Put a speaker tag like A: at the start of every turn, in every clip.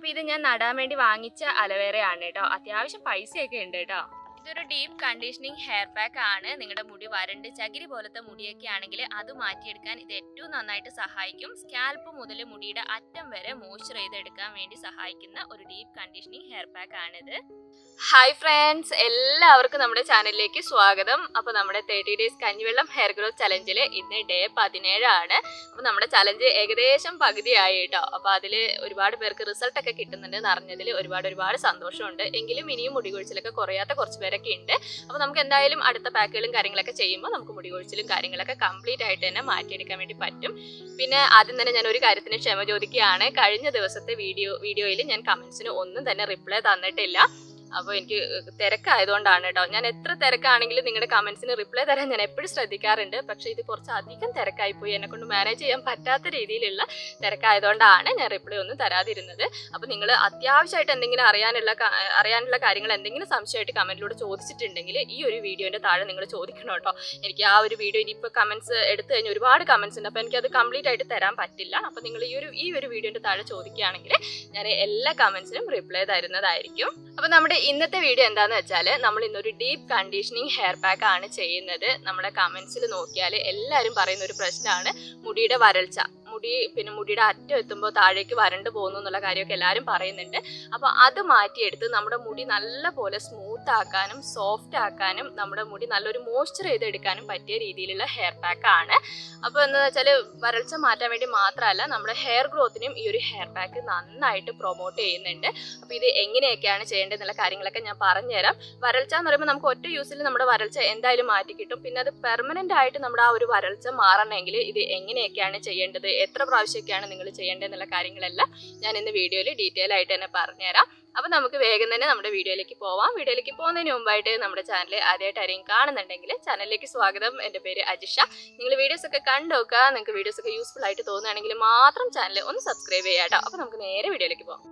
A: അപ്പൊ ഇത് ഞാൻ നടാൻ വേണ്ടി വാങ്ങിച്ച അലവേറയാണ് കേട്ടോ അത്യാവശ്യം പൈസയൊക്കെ ഉണ്ട് കേട്ടോ ഇതൊരു ഡീപ്പ് കണ്ടീഷനിങ് ഹെയർ പാക്ക് ആണ് നിങ്ങളുടെ മുടി വരണ്ട് ചകിരി പോലത്തെ മുടിയൊക്കെ ആണെങ്കിൽ അത് മാറ്റിയെടുക്കാൻ ഇത് ഏറ്റവും നന്നായിട്ട് സഹായിക്കും സ്കാൽപ്പ് മുതൽ മുടിയുടെ അറ്റം വരെ മോയ്സ്ചർ ചെയ്തെടുക്കാൻ വേണ്ടി സഹായിക്കുന്ന ഒരു ഡീപ്പ് കണ്ടീഷനിങ് ഹെയർ പാക്ക് ആണിത് ഹായ് ഫ്രണ്ട്സ് എല്ലാവർക്കും നമ്മുടെ ചാനലിലേക്ക് സ്വാഗതം അപ്പൊ നമ്മുടെ തേർട്ടി ഡേയ്സ് കഞ്ഞിവെള്ളം ഹെയർ ഗ്രോത്ത് ചലഞ്ചിൽ ഇന്ന് ഡേ പതിനേഴാണ് അപ്പൊ നമ്മുടെ ചലഞ്ച് ഏകദേശം പകുതിയായി കേട്ടോ അപ്പൊ അതിൽ ഒരുപാട് പേർക്ക് റിസൾട്ട് ഒക്കെ കിട്ടുന്നുണ്ട് എന്ന് അറിഞ്ഞതിൽ ഒരുപാട് ഒരുപാട് സന്തോഷമുണ്ട് എങ്കിലും ഇനിയും മുടി കൊഴിച്ചിലൊക്കെ കുറയാത്ത കുറച്ച് പേരൊക്കെ ഉണ്ട് അപ്പൊ നമുക്ക് എന്തായാലും അടുത്ത പാക്കുകളും കാര്യങ്ങളൊക്കെ ചെയ്യുമ്പോൾ നമുക്ക് മുടി കൊഴിച്ചിലും കാര്യങ്ങളൊക്കെ കംപ്ലീറ്റ് ആയിട്ട് തന്നെ മാറ്റിയെടുക്കാൻ വേണ്ടി പറ്റും പിന്നെ ആദ്യം തന്നെ ഞാൻ ഒരു കാര്യത്തിന് ക്ഷമ ചോദിക്കുകയാണ് കഴിഞ്ഞ ദിവസത്തെ വീഡിയോ വീഡിയോയിൽ ഞാൻ കമന്റ്സിന് ഒന്നും തന്നെ റിപ്ലൈ തന്നിട്ടില്ല അപ്പോൾ എനിക്ക് തിരക്കായതുകൊണ്ടാണ് കേട്ടോ ഞാൻ എത്ര തിരക്കാണെങ്കിലും നിങ്ങളുടെ കമന്റ്സിന് റിപ്ലൈ തരാൻ ഞാൻ എപ്പോഴും ശ്രദ്ധിക്കാറുണ്ട് പക്ഷേ ഇത് കുറച്ച് അധികം തിരക്കായി പോയി എന്നെ കൊണ്ട് മാനേജ് ചെയ്യാൻ പറ്റാത്ത രീതിയിലുള്ള തിരക്കായതുകൊണ്ടാണ് ഞാൻ റിപ്ലൈ ഒന്നും തരാതിരുന്നത് അപ്പോൾ നിങ്ങൾ അത്യാവശ്യമായിട്ട് എന്തെങ്കിലും അറിയാനുള്ള കാ- അറിയാനുള്ള കാര്യങ്ങൾ എന്തെങ്കിലും സംശയമായിട്ട് കമന്റിലൂടെ ചോദിച്ചിട്ടുണ്ടെങ്കിൽ ഈ ഒരു വീഡിയോന്റെ താഴെ നിങ്ങൾ ചോദിക്കണം കേട്ടോ എനിക്ക് ആ ഒരു വീഡിയോ ഇനിയിപ്പോൾ കമന്റ്സ് എടുത്തു കഴിഞ്ഞ് ഒരുപാട് കമന്റ്സ് ഉണ്ട് അപ്പോൾ എനിക്കത് കംപ്ലീറ്റ് ആയിട്ട് തരാൻ പറ്റില്ല അപ്പോൾ നിങ്ങൾ ഈ ഒരു ഈ ഒരു വീഡിയോന്റെ താഴെ ചോദിക്കുകയാണെങ്കിൽ ഞാൻ എല്ലാ കമന്റ്സിനും റിപ്ലൈ തരുന്നതായിരിക്കും അപ്പോൾ നമ്മുടെ ഇന്നത്തെ വീഡിയോ എന്താന്ന് വെച്ചാൽ നമ്മൾ ഇന്നൊരു ഡീപ്പ് കണ്ടീഷനിങ് ഹെയർ പാക്ക് ആണ് ചെയ്യുന്നത് നമ്മുടെ കമന്റ്സിൽ നോക്കിയാൽ എല്ലാവരും പറയുന്ന ഒരു പ്രശ്നമാണ് മുടിയുടെ വരൾച്ച മുടി പിന്നെ മുടിയുടെ അറ്റം എത്തുമ്പോൾ താഴേക്ക് വരണ്ട് പോകുന്നു എന്നുള്ള കാര്യമൊക്കെ എല്ലാവരും പറയുന്നുണ്ട് അപ്പോൾ അത് മാറ്റിയെടുത്ത് നമ്മുടെ മുടി നല്ല പോലെ സ്മൂത്ത് ആക്കാനും സോഫ്റ്റ് ആക്കാനും നമ്മുടെ മുടി നല്ലൊരു മോയ്സ്ചർ ചെയ്തെടുക്കാനും പറ്റിയ രീതിയിലുള്ള ഹെയർ പാക്ക് ആണ് അപ്പോൾ എന്താ വെച്ചാൽ വരൾച്ച മാറ്റാൻ വേണ്ടി മാത്രമല്ല നമ്മുടെ ഹെയർ ഗ്രോത്തിനും ഈ ഒരു ഹെയർ പാക്ക് നന്നായിട്ട് പ്രൊമോട്ട് ചെയ്യുന്നുണ്ട് അപ്പോൾ ഇത് എങ്ങനെയൊക്കെയാണ് ചെയ്യേണ്ടതെന്നുള്ള കാര്യങ്ങളൊക്കെ ഞാൻ പറഞ്ഞുതരാം വരൾച്ച എന്ന് പറയുമ്പോൾ നമുക്ക് ഒറ്റ യൂസിൽ നമ്മുടെ വരൾച്ച എന്തായാലും മാറ്റി കിട്ടും പിന്നെ അത് പെർമനന്റ് ആയിട്ട് നമ്മുടെ ആ ഒരു വരൾച്ച മാറണമെങ്കിൽ ഇത് എങ്ങനെയൊക്കെയാണ് ചെയ്യേണ്ടത് എത്ര പ്രാവശ്യമൊക്കെയാണ് നിങ്ങൾ ചെയ്യേണ്ടതെന്നുള്ള കാര്യങ്ങളെല്ലാം ഞാൻ ഇന്ന് വീഡിയോയിൽ ഡീറ്റെയിൽ ആയിട്ട് തന്നെ പറഞ്ഞുതരാം അപ്പോൾ നമുക്ക് വേഗം തന്നെ നമ്മുടെ വീഡിയോയിലേക്ക് പോവാം വീഡിയോയിലേക്ക് പോകുന്നതിന് മുമ്പായിട്ട് നമ്മുടെ ചാനൽ ആദ്യമായിട്ട് ആരെയും കാണുന്നുണ്ടെങ്കിൽ ചാനലിലേക്ക് സ്വാഗതം എൻ്റെ പേര് അജിഷ നിങ്ങൾ വീഡിയോസ് ഒക്കെ കണ്ടു നോക്കുക നിങ്ങൾക്ക് വീഡിയോസ് ഒക്കെ യൂസ്ഫുൾ ആയിട്ട് തോന്നുകയാണെങ്കിൽ മാത്രം ചാനൽ ഒന്ന് സബ്സ്ക്രൈബ് ചെയ്യാം കേട്ടോ അപ്പോൾ നമുക്ക് നേരെ വീഡിയോയിലേക്ക് പോകാം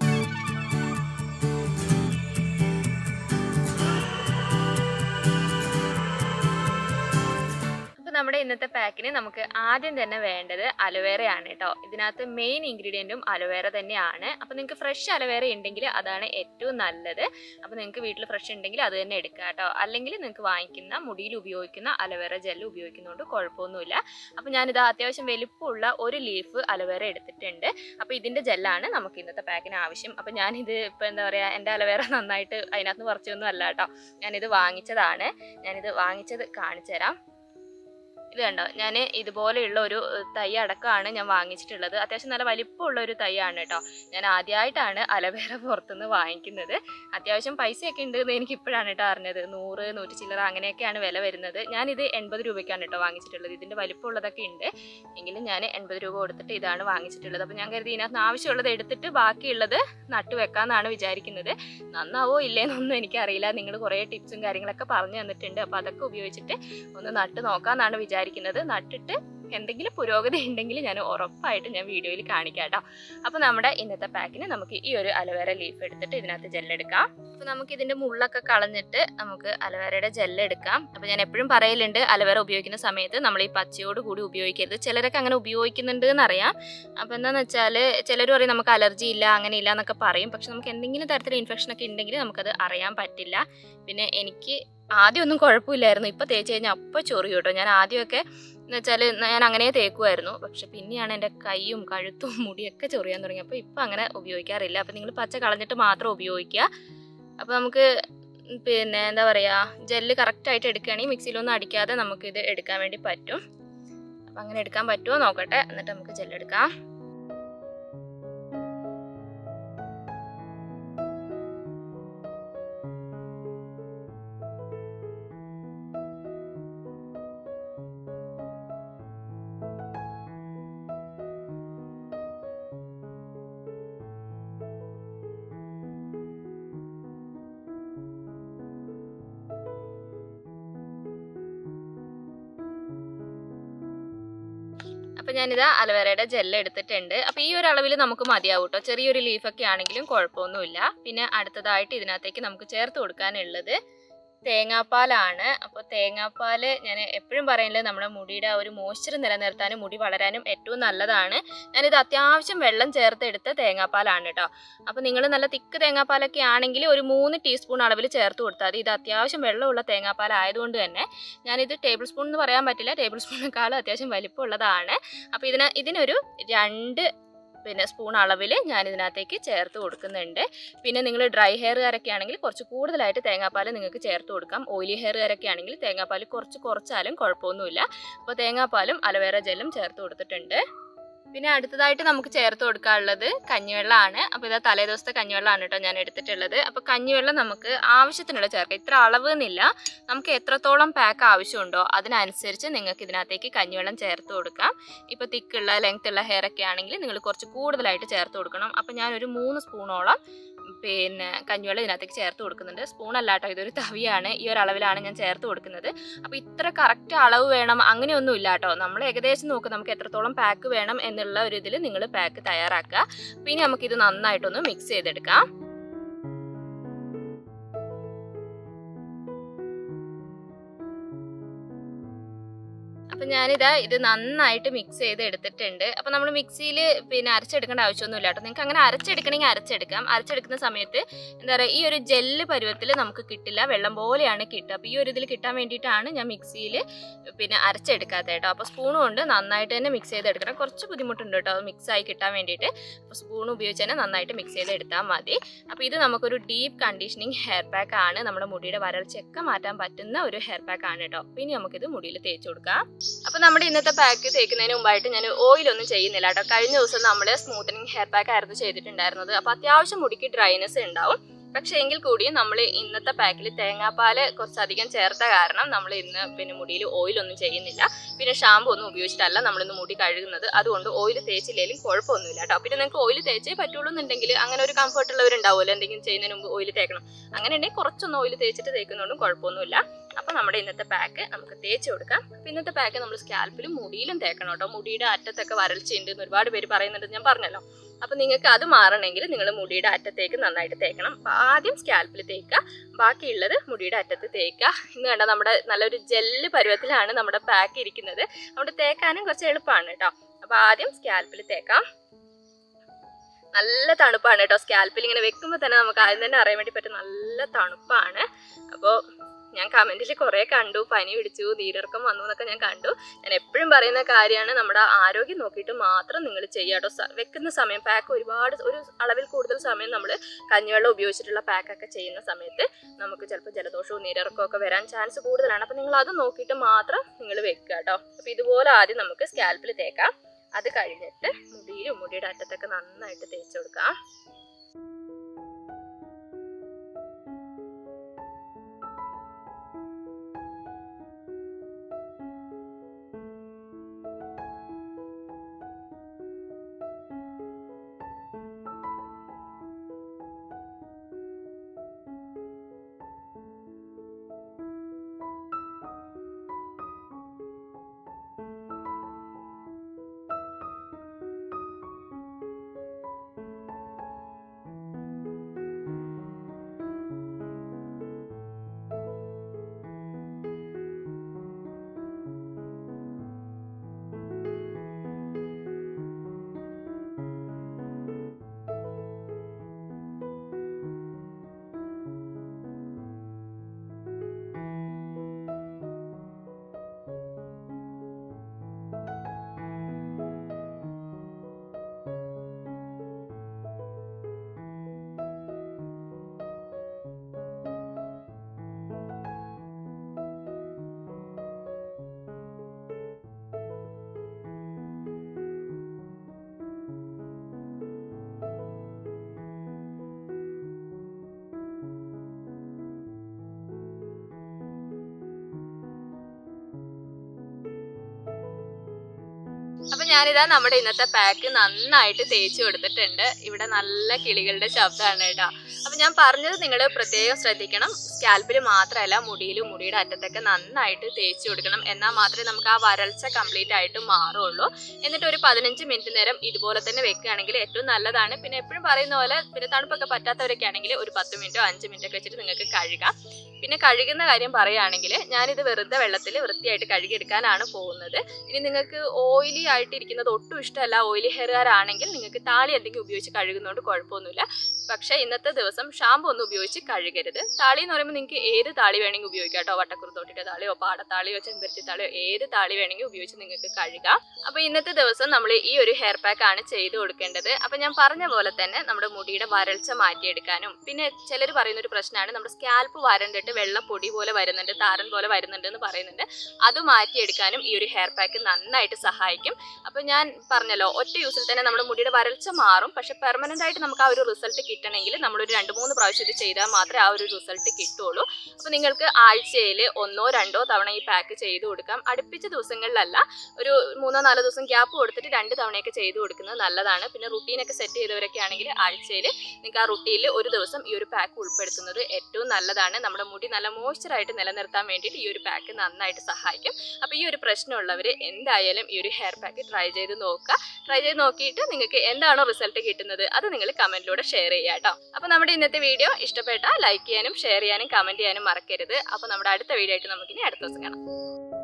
A: അപ്പോൾ നമ്മുടെ ഇന്നത്തെ പാക്കിന് നമുക്ക് ആദ്യം തന്നെ വേണ്ടത് അലോവേറയാണ് കേട്ടോ ഇതിനകത്ത് മെയിൻ ഇൻഗ്രീഡിയൻറ്റും അലോവേറ തന്നെയാണ് അപ്പോൾ നിങ്ങൾക്ക് ഫ്രഷ് അലോവേറ ഉണ്ടെങ്കിൽ അതാണ് ഏറ്റവും നല്ലത് അപ്പോൾ നിങ്ങൾക്ക് വീട്ടിൽ ഫ്രഷ് ഉണ്ടെങ്കിൽ അത് തന്നെ എടുക്കുക കേട്ടോ അല്ലെങ്കിൽ നിങ്ങൾക്ക് വാങ്ങിക്കുന്ന മുടിയിൽ ഉപയോഗിക്കുന്ന അലോവേറ ജെല്ല് ഉപയോഗിക്കുന്നതുകൊണ്ട് കുഴപ്പമൊന്നുമില്ല അപ്പോൾ ഞാനിത് അത്യാവശ്യം വലിപ്പമുള്ള ഒരു ലീഫ് അലോവേറ എടുത്തിട്ടുണ്ട് അപ്പോൾ ഇതിൻ്റെ ജെല്ലാണ് നമുക്ക് ഇന്നത്തെ പാക്കിന് ആവശ്യം അപ്പോൾ ഞാനിത് ഇപ്പോൾ എന്താ പറയുക എൻ്റെ അലോവേറ നന്നായിട്ട് അതിനകത്ത് പറിച്ചൊന്നും അല്ല കേട്ടോ ഞാനിത് വാങ്ങിച്ചതാണ് ഞാനിത് വാങ്ങിച്ചത് കാണിച്ചു തരാം ഇത് കണ്ടോ ഞാൻ ഇതുപോലെയുള്ള ഒരു ഏഹ്, തൈ അടക്കമാണ് ഞാൻ വാങ്ങിച്ചിട്ടുള്ളത് അത്യാവശ്യം നല്ല വലിപ്പമുള്ള ഒരു തൈയാണ് കേട്ടോ ഞാൻ ആദ്യമായിട്ടാണ് അലവേറ പുറത്തുനിന്ന് വാങ്ങിക്കുന്നത് അത്യാവശ്യം പൈസയൊക്കെ ഉണ്ട് എന്ന് എനിക്ക് ഇപ്പോഴാണ് കേട്ടോ അറിഞ്ഞത് നൂറ് നൂറ്റി ചില്ലറ അങ്ങനെയൊക്കെയാണ് വില വരുന്നത് ഞാനിത് എൺപത് രൂപയ്ക്കാണ് കേട്ടോ വാങ്ങിച്ചിട്ടുള്ളത് ഇതിൻ്റെ വലിപ്പമുള്ളതൊക്കെ ഉണ്ട് എങ്കിലും ഞാൻ എൺപത് രൂപ കൊടുത്തിട്ട് ഇതാണ് വാങ്ങിച്ചിട്ടുള്ളത് അപ്പോൾ ഞാൻ കരുതി ഇതിനകത്ത് ആവശ്യമുള്ളത് എടുത്തിട്ട് ബാക്കിയുള്ളത് നട്ടു വെക്കാമെന്നാണ് വിചാരിക്കുന്നത് നന്നാവോ ഇല്ലേന്നൊന്നും എനിക്കറിയില്ല നിങ്ങൾ കുറേ ടിപ്സും കാര്യങ്ങളൊക്കെ പറഞ്ഞു തന്നിട്ടുണ്ട് അപ്പോൾ അതൊക്കെ ഉപയോഗിച്ചിട്ട് ഒന്ന് നട്ട് നോക്കാമെന്നാണ് വിചാരിക്കുന്നത് നട്ടിട്ട് എന്തെങ്കിലും പുരോഗതി ഉണ്ടെങ്കിൽ ഞാൻ ഉറപ്പായിട്ടും ഞാൻ വീഡിയോയിൽ കാണിക്കാം കേട്ടോ അപ്പോൾ നമ്മുടെ ഇന്നത്തെ പാക്കിന് നമുക്ക് ഈ ഒരു അലവേര ലീഫ് എടുത്തിട്ട് ഇതിനകത്ത് ജെല്ലെടുക്കാം അപ്പോൾ നമുക്ക് ഇതിൻ്റെ മുള്ളൊക്കെ കളഞ്ഞിട്ട് നമുക്ക് അലവേരയുടെ ജെല്ലെടുക്കാം അപ്പോൾ ഞാൻ എപ്പോഴും പറയലുണ്ട് അലവേര ഉപയോഗിക്കുന്ന സമയത്ത് നമ്മൾ ഈ പച്ചയോട് കൂടി ഉപയോഗിക്കരുത് ചിലരൊക്കെ അങ്ങനെ ഉപയോഗിക്കുന്നുണ്ട് എന്നറിയാം അപ്പോൾ എന്താണെന്ന് വെച്ചാൽ ചിലർ പറയും നമുക്ക് അലർജി ഇല്ല അങ്ങനെ ഇല്ല എന്നൊക്കെ പറയും പക്ഷെ നമുക്ക് എന്തെങ്കിലും തരത്തിൽ ഇൻഫെക്ഷൻ ഒക്കെ ഉണ്ടെങ്കിൽ നമുക്കത് അറിയാൻ പറ്റില്ല പിന്നെ എനിക്ക് ആദ്യമൊന്നും കുഴപ്പമില്ലായിരുന്നു ഇപ്പോൾ തേച്ച് കഴിഞ്ഞാൽ അപ്പോൾ ചൊറിയും കേട്ടോ ഞാൻ ആദ്യമൊക്കെ എന്ന് വെച്ചാൽ ഞാൻ അങ്ങനെ തേക്കുമായിരുന്നു പക്ഷെ പിന്നെയാണ് എൻ്റെ കൈയും കഴുത്തും മുടിയൊക്കെ ചൊറിയാൻ തുടങ്ങിയപ്പോൾ ഇപ്പം അങ്ങനെ ഉപയോഗിക്കാറില്ല അപ്പം നിങ്ങൾ പച്ച കളഞ്ഞിട്ട് മാത്രം ഉപയോഗിക്കുക അപ്പോൾ നമുക്ക് പിന്നെ എന്താ പറയുക ജെല്ല് കറക്റ്റായിട്ട് എടുക്കുകയാണെങ്കിൽ മിക്സിയിലൊന്നും അടിക്കാതെ നമുക്കിത് എടുക്കാൻ വേണ്ടി പറ്റും അപ്പം അങ്ങനെ എടുക്കാൻ പറ്റുമോ നോക്കട്ടെ എന്നിട്ട് നമുക്ക് ജെല്ലെടുക്കാം അപ്പം ഞാനിത് അലവേറയുടെ ജെല്ല് എടുത്തിട്ടുണ്ട് അപ്പോൾ ഈ ഒരു അളവിൽ നമുക്ക് മതിയാവും കേട്ടോ ചെറിയൊരു ലീഫൊക്കെ ആണെങ്കിലും കുഴപ്പമൊന്നുമില്ല പിന്നെ അടുത്തതായിട്ട് ഇതിനകത്തേക്ക് നമുക്ക് ചേർത്ത് കൊടുക്കാനുള്ളത് തേങ്ങാപ്പാലാണ് അപ്പോൾ തേങ്ങാപ്പാൽ ഞാൻ എപ്പോഴും പറയുന്നത് നമ്മുടെ മുടിയുടെ ആ ഒരു മോയ്സ്ചർ നിലനിർത്താനും മുടി വളരാനും ഏറ്റവും നല്ലതാണ് ഞാനിത് അത്യാവശ്യം വെള്ളം ചേർത്തെടുത്ത തേങ്ങാപ്പാലാണ് കേട്ടോ അപ്പോൾ നിങ്ങൾ നല്ല തിക്ക് തേങ്ങാപ്പാലൊക്കെ ആണെങ്കിൽ ഒരു മൂന്ന് ടീസ്പൂൺ അളവിൽ ചേർത്ത് കൊടുത്താൽ മതി ഇത് അത്യാവശ്യം വെള്ളമുള്ള തേങ്ങാപ്പാൽ ആയതുകൊണ്ട് തന്നെ ഞാനിത് ടേബിൾ സ്പൂൺ എന്ന് പറയാൻ പറ്റില്ല ടേബിൾ സ്പൂണിനേക്കാളും അത്യാവശ്യം വലിപ്പമുള്ളതാണ് അപ്പോൾ ഇതിന് ഇതിനൊരു രണ്ട് പിന്നെ സ്പൂൺ അളവിൽ ഞാൻ ഇതിനകത്തേക്ക് ചേർത്ത് കൊടുക്കുന്നുണ്ട് പിന്നെ നിങ്ങൾ ഡ്രൈ ഹെയറുകാരൊക്കെ ആണെങ്കിൽ കുറച്ച് കൂടുതലായിട്ട് തേങ്ങാപ്പാൽ നിങ്ങൾക്ക് ചേർത്ത് കൊടുക്കാം ഓയിലി ഹെയറുകാരൊക്കെ ആണെങ്കിൽ തേങ്ങാപ്പാൽ കുറച്ച് കുറച്ചാലും കുഴപ്പമൊന്നുമില്ല അപ്പോൾ തേങ്ങാപ്പാലും അലവേറ ജെല്ലും ചേർത്ത് കൊടുത്തിട്ടുണ്ട് പിന്നെ അടുത്തതായിട്ട് നമുക്ക് ചേർത്ത് കൊടുക്കാനുള്ളത് കഞ്ഞിവെള്ളമാണ് അപ്പോൾ ഇതാ തലേ ദിവസത്തെ കഞ്ഞിവെള്ളമാണ് കേട്ടോ ഞാൻ എടുത്തിട്ടുള്ളത് അപ്പോൾ കഞ്ഞിവെള്ളം നമുക്ക് ആവശ്യത്തിനുള്ള ചേർക്കാം ഇത്ര അളവ് എന്നില്ല നമുക്ക് എത്രത്തോളം പാക്ക് ആവശ്യമുണ്ടോ അതിനനുസരിച്ച് നിങ്ങൾക്ക് ഇതിനകത്തേക്ക് കഞ്ഞിവെള്ളം ചേർത്ത് കൊടുക്കാം ഇപ്പോൾ തിക്കുള്ള ലെങ്ത് ഉള്ള ഹെയർ ഒക്കെ ആണെങ്കിൽ നിങ്ങൾ കുറച്ച് കൂടുതലായിട്ട് ചേർത്ത് കൊടുക്കണം അപ്പോൾ ഞാനൊരു മൂന്ന് സ്പൂണോളം പിന്നെ കഞ്ഞിവെള്ളം ഇതിനകത്തേക്ക് ചേർത്ത് കൊടുക്കുന്നുണ്ട് സ്പൂൺ അല്ല കേട്ടോ ഇതൊരു തവിയാണ് ഈ ഒരു അളവിലാണ് ഞാൻ ചേർത്ത് കൊടുക്കുന്നത് അപ്പോൾ ഇത്ര കറക്റ്റ് അളവ് വേണം അങ്ങനെയൊന്നും ഇല്ല കേട്ടോ നമ്മൾ ഏകദേശം നോക്കും നമുക്ക് എത്രത്തോളം പാക്ക് വേണം എന്നുള്ള ഒരു ഇതിൽ നിങ്ങൾ പാക്ക് തയ്യാറാക്കുക പിന്നെ നമുക്കിത് നന്നായിട്ടൊന്ന് മിക്സ് ചെയ്തെടുക്കാം അപ്പം ഞാനിതാ ഇത് നന്നായിട്ട് മിക്സ് ചെയ്ത് എടുത്തിട്ടുണ്ട് അപ്പം നമ്മൾ മിക്സിയിൽ പിന്നെ അരച്ചെടുക്കേണ്ട ആവശ്യമൊന്നുമില്ല കേട്ടോ നിങ്ങൾക്ക് അങ്ങനെ അരച്ചെടുക്കണമെങ്കിൽ അരച്ചെടുക്കാം അരച്ചെടുക്കുന്ന സമയത്ത് എന്താ പറയുക ഈ ഒരു ജെല്ല് പരുവത്തിൽ നമുക്ക് കിട്ടില്ല വെള്ളം പോലെയാണ് കിട്ടുക അപ്പോൾ ഈ ഒരു ഇതിൽ കിട്ടാൻ വേണ്ടിയിട്ടാണ് ഞാൻ മിക്സിയിൽ പിന്നെ അരച്ചെടുക്കാത്തത് കേട്ടോ അപ്പോൾ സ്പൂൺ കൊണ്ട് നന്നായിട്ട് തന്നെ മിക്സ് ചെയ്തെടുക്കണം കുറച്ച് ബുദ്ധിമുട്ടുണ്ട് കേട്ടോ അത് മിക്സ് ആയി കിട്ടാൻ വേണ്ടിയിട്ട് അപ്പോൾ സ്പൂൺ ഉപയോഗിച്ച് തന്നെ നന്നായിട്ട് മിക്സ് ചെയ്ത് എടുത്താൽ മതി അപ്പോൾ ഇത് നമുക്കൊരു ഡീപ്പ് കണ്ടീഷനിങ് ഹെയർ പാക്ക് ആണ് നമ്മുടെ മുടിയുടെ വരൾച്ചയൊക്കെ മാറ്റാൻ പറ്റുന്ന ഒരു ഹെയർ പാക്ക് ആണ് കേട്ടോ പിന്നെ നമുക്കിത് മുടിയിൽ തേച്ച് കൊടുക്കാം അപ്പൊ നമ്മുടെ ഇന്നത്തെ പാക്ക് തേക്കുന്നതിന് മുമ്പായിട്ട് ഞാൻ ഓയിൽ ഒന്നും ചെയ്യുന്നില്ല കേട്ടോ കഴിഞ്ഞ ദിവസം നമ്മൾ സ്മൂത്തനിങ് ഹെയർ പാക്ക് ആയിരുന്നു ചെയ്തിട്ടുണ്ടായിരുന്നത് അപ്പൊ അത്യാവശ്യം മുടിക്ക് ഡ്രൈനെസ് ഉണ്ടാവും പക്ഷെ എങ്കിൽ കൂടിയും നമ്മൾ ഇന്നത്തെ പാക്കിൽ തേങ്ങാപ്പാല് കുറച്ചധികം ചേർത്ത കാരണം നമ്മൾ ഇന്ന് പിന്നെ മുടിയിൽ ഓയിൽ ഒന്നും ചെയ്യുന്നില്ല പിന്നെ ഷാമ്പു ഒന്നും ഉപയോഗിച്ചിട്ടല്ല നമ്മൾ ഇന്ന് മുടി കഴുകുന്നത് അതുകൊണ്ട് ഓയിൽ തേച്ചില്ലെങ്കിലും കുഴപ്പമൊന്നുമില്ല കേട്ടോ പിന്നെ നിങ്ങൾക്ക് ഓയിൽ തേച്ചേ പറ്റുള്ളൂ എന്നുണ്ടെങ്കിൽ അങ്ങനെ ഒരു കംഫർട്ട് ഉള്ളവരുണ്ടാവുമല്ലോ എന്തെങ്കിലും ചെയ്യുന്നതിന് മുമ്പ് ഓയിൽ തേക്കണം അങ്ങനെ ഉണ്ടെങ്കിൽ കുറച്ചൊന്ന് ഓയിൽ തേച്ചിട്ട് തേക്കുന്നതുകൊണ്ടും കുഴപ്പമൊന്നുമില്ല അപ്പൊ നമ്മുടെ ഇന്നത്തെ പാക്ക് നമുക്ക് തേച്ച് കൊടുക്കാം അപ്പൊ ഇന്നത്തെ പാക്ക് നമ്മൾ സ്കാൽപ്പിലും മുടിയിലും തേക്കണം കേട്ടോ മുടിയുടെ അറ്റത്തൊക്കെ വരൾച്ചയുണ്ട് എന്ന് ഒരുപാട് പേര് പറയുന്നുണ്ട് ഞാൻ പറഞ്ഞല്ലോ അപ്പൊ നിങ്ങൾക്ക് അത് മാറണമെങ്കിൽ നിങ്ങൾ മുടിയുടെ അറ്റത്തേക്ക് നന്നായിട്ട് തേക്കണം അപ്പൊ ആദ്യം സ്കാൽപ്പിൽ തേക്കുക ബാക്കിയുള്ളത് മുടിയുടെ അറ്റത്ത് തേക്കുക ഇന്ന് കണ്ട നമ്മുടെ നല്ലൊരു ജെല്ല് പരുവത്തിലാണ് നമ്മുടെ പാക്ക് ഇരിക്കുന്നത് അവിടെ തേക്കാനും കുറച്ച് എളുപ്പമാണ് കേട്ടോ അപ്പൊ ആദ്യം സ്കാൽപ്പിൽ തേക്കാം നല്ല തണുപ്പാണ് കേട്ടോ സ്കാൽപ്പിൽ ഇങ്ങനെ വെക്കുമ്പോൾ തന്നെ നമുക്ക് ആദ്യം തന്നെ അറിയാൻ വേണ്ടി പറ്റും നല്ല തണുപ്പാണ് അപ്പോൾ ഞാൻ കമൻറ്റിൽ കുറേ കണ്ടു പനി പിടിച്ചു നീരിറക്കം വന്നു എന്നൊക്കെ ഞാൻ കണ്ടു ഞാൻ എപ്പോഴും പറയുന്ന കാര്യമാണ് നമ്മുടെ ആരോഗ്യം നോക്കിയിട്ട് മാത്രം നിങ്ങൾ ചെയ്യാട്ടോ വെക്കുന്ന സമയം പാക്ക് ഒരുപാട് ഒരു അളവിൽ കൂടുതൽ സമയം നമ്മൾ കഞ്ഞിവെള്ളം ഉപയോഗിച്ചിട്ടുള്ള പാക്കൊക്കെ ചെയ്യുന്ന സമയത്ത് നമുക്ക് ചിലപ്പോൾ ജലദോഷവും നീരിറക്കവും ഒക്കെ വരാൻ ചാൻസ് കൂടുതലാണ് അപ്പോൾ നിങ്ങൾ അത് നോക്കിയിട്ട് മാത്രം നിങ്ങൾ വെക്കുക കേട്ടോ അപ്പോൾ ഇതുപോലെ ആദ്യം നമുക്ക് സ്കാൽപ്പിൽ തേക്കാം അത് കഴിഞ്ഞിട്ട് മുടിയിലും മുടിയുടെ അറ്റത്തൊക്കെ നന്നായിട്ട് തേച്ച് കൊടുക്കാം അപ്പൊ ഞാനിതാ നമ്മുടെ ഇന്നത്തെ പാക്ക് നന്നായിട്ട് തേച്ച് കൊടുത്തിട്ടുണ്ട് ഇവിടെ നല്ല കിളികളുടെ ശബ്ദമാണ് കേട്ടോ അപ്പൊ ഞാൻ പറഞ്ഞത് നിങ്ങൾ പ്രത്യേകം ശ്രദ്ധിക്കണം സ്കാൽപ്പിൽ മാത്രമല്ല മുടിയിലും മുടിയുടെ അറ്റത്തൊക്കെ നന്നായിട്ട് തേച്ച് കൊടുക്കണം എന്നാൽ മാത്രമേ നമുക്ക് ആ വരൾച്ച കംപ്ലീറ്റ് ആയിട്ട് മാറുള്ളൂ എന്നിട്ട് ഒരു പതിനഞ്ച് മിനിറ്റ് നേരം ഇതുപോലെ തന്നെ വെക്കുകയാണെങ്കിൽ ഏറ്റവും നല്ലതാണ് പിന്നെ എപ്പോഴും പറയുന്ന പോലെ പിന്നെ തണുപ്പൊക്കെ പറ്റാത്തവരൊക്കെ ആണെങ്കിൽ ഒരു പത്ത് മിനിറ്റോ അഞ്ച് മിനിറ്റോ ഒക്കെ വെച്ചിട്ട് നിങ്ങൾക്ക് കഴുകാം പിന്നെ കഴുകുന്ന കാര്യം പറയുകയാണെങ്കിൽ ഞാനിത് വെറുതെ വെള്ളത്തിൽ വൃത്തിയായിട്ട് കഴുകിയെടുക്കാനാണ് പോകുന്നത് ഇനി നിങ്ങൾക്ക് ഓയിലി ആയിട്ടിരിക്കുന്നത് ഒട്ടും ഇഷ്ടമല്ല ഓയിലി ഹെയർകാരാണെങ്കിൽ നിങ്ങൾക്ക് താളി എന്തെങ്കിലും ഉപയോഗിച്ച് കഴുകുന്നതുകൊണ്ട് കുഴപ്പമൊന്നുമില്ല പക്ഷേ ഇന്നത്തെ ദിവസം ഷാമ്പു ഒന്നും ഉപയോഗിച്ച് കഴുകരുത് താളി എന്ന് പറയുമ്പോൾ നിങ്ങൾക്ക് ഏത് താളി വേണമെങ്കിൽ ഉപയോഗിക്കാം കേട്ടോ വട്ടക്കുറുത്തോട്ടിൻ്റെ താളിയോ പാടത്താളിയോ ചെമ്പരത്തി താളിയോ ഏത് താളി വേണമെങ്കിൽ ഉപയോഗിച്ച് നിങ്ങൾക്ക് കഴുകാം അപ്പോൾ ഇന്നത്തെ ദിവസം നമ്മൾ ഈ ഒരു ഹെയർ പാക്ക് ആണ് ചെയ്ത് കൊടുക്കേണ്ടത് അപ്പോൾ ഞാൻ പറഞ്ഞ പോലെ തന്നെ നമ്മുടെ മുടിയുടെ വരൾച്ച മാറ്റിയെടുക്കാനും പിന്നെ ചിലർ പറയുന്ന ഒരു പ്രശ്നമാണ് നമ്മുടെ സ്കാൽപ്പ് വരണ്ടിട്ട് വെള്ള പൊടി പോലെ വരുന്നുണ്ട് താരൻ പോലെ വരുന്നുണ്ട് എന്ന് പറയുന്നുണ്ട് അത് മാറ്റിയെടുക്കാനും ഈ ഒരു ഹെയർ പാക്ക് നന്നായിട്ട് സഹായിക്കും അപ്പോൾ ഞാൻ പറഞ്ഞല്ലോ ഒറ്റ യൂസിൽ തന്നെ നമ്മുടെ മുടിയുടെ വരൾച്ച മാറും പക്ഷെ പെർമനന്റ് ആയിട്ട് നമുക്ക് ആ ഒരു റിസൾട്ട് കിട്ടണമെങ്കിൽ നമ്മളൊരു രണ്ട് മൂന്ന് പ്രാവശ്യം ഇത് ചെയ്താൽ മാത്രമേ ആ ഒരു റിസൾട്ട് കിട്ടുള്ളൂ അപ്പോൾ നിങ്ങൾക്ക് ആഴ്ചയിൽ ഒന്നോ രണ്ടോ തവണ ഈ പാക്ക് ചെയ്ത് കൊടുക്കാം അടുപ്പിച്ച ദിവസങ്ങളിലല്ല ഒരു മൂന്നോ നാലോ ദിവസം ഗ്യാപ്പ് കൊടുത്തിട്ട് രണ്ട് തവണയൊക്കെ ചെയ്ത് കൊടുക്കുന്നത് നല്ലതാണ് പിന്നെ റുട്ടീനൊക്കെ സെറ്റ് ചെയ്തവരൊക്കെ ആണെങ്കിൽ ആഴ്ചയിൽ നിങ്ങൾക്ക് ആ റുട്ടീനിൽ ഒരു ദിവസം ഈ ഒരു പാക്ക് ഉൾപ്പെടുത്തുന്നത് ഏറ്റവും നല്ലതാണ് നമ്മുടെ മുടി നല്ല മോയ്സ്ചറായിട്ട് നിലനിർത്താൻ വേണ്ടിയിട്ട് ഈ ഒരു പാക്ക് നന്നായിട്ട് സഹായിക്കും അപ്പോൾ ഈ ഒരു പ്രശ്നമുള്ളവർ എന്തായാലും ഈ ഒരു ഹെയർ പാക്ക് ട്രൈ ചെയ്ത് നോക്കുക ട്രൈ ചെയ്ത് നോക്കിയിട്ട് നിങ്ങൾക്ക് എന്താണോ റിസൾട്ട് കിട്ടുന്നത് അത് നിങ്ങൾ കമൻറ്റിലൂടെ ഷെയർ ചെയ്യുക കേട്ടോ അപ്പോൾ നമ്മുടെ ഇന്നത്തെ വീഡിയോ ഇഷ്ടപ്പെട്ടാൽ ലൈക്ക് ചെയ്യാനും ഷെയർ ചെയ്യാനും കമൻറ്റ് ചെയ്യാനും മറക്കരുത് അപ്പോൾ നമ്മുടെ അടുത്ത വീഡിയോ ആയിട്ട് നമുക്കിനി അടുത്ത ദിവസം കാണാം